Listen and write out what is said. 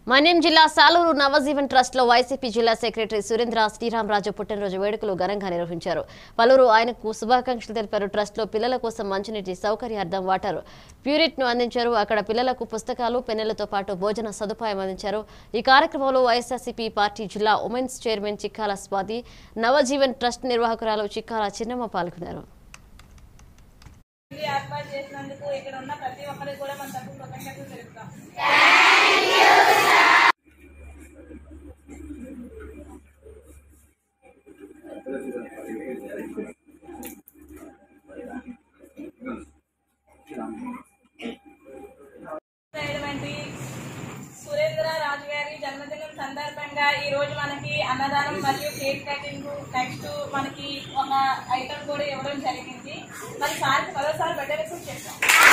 మన్యం జిల్లా సాలూరు నవజీవన్ ట్రస్ట్ లో వైసీపీ జిల్లా సెక్రటరీ సురేంద్ర శ్రీరామరాజు పుట్టినరోజు వేడుకలు ఘనంగా నిర్వహించారు పలువురు ఆయనకు శుభాకాంక్షలు తెలిపారు ట్రస్ట్ లో పిల్లల కోసం మంచినీటి సౌకర్యార్థం వాటర్ ప్యూరిట్ ను అందించారు అక్కడ పిల్లలకు పుస్తకాలు పెన్నులతో పాటు భోజన సదుపాయం అందించారు ఈ కార్యక్రమంలో వైఎస్ఆర్సీపీ పార్టీ జిల్లా women's chairman Chikkala Swathi Navajeevan trust నిర్వాహకురాలు చిక్కాల చిన్నమ్మ పాల్గొన్నారు ఇది ఏర్పాటు చేసినందుకు ఇక్కడ ఉన్న ప్రతి ఒక్కరికి కూడా మన తరపు కృతజ్ఞతలు తెలుపుతాం అయినటువంటి సురేంద్ర రాజు గారి జన్మదినం సందర్భంగా ఈ రోజు మనకి అన్నదానం మరియు కేక్ కటింగ్ నెక్స్ట్ మనకి ఒక ఐటమ్ కూడా ఇవ్వడం జరిగింది మరి సార్కి మరోసారి బర్త్డే విషయం చేస్తాం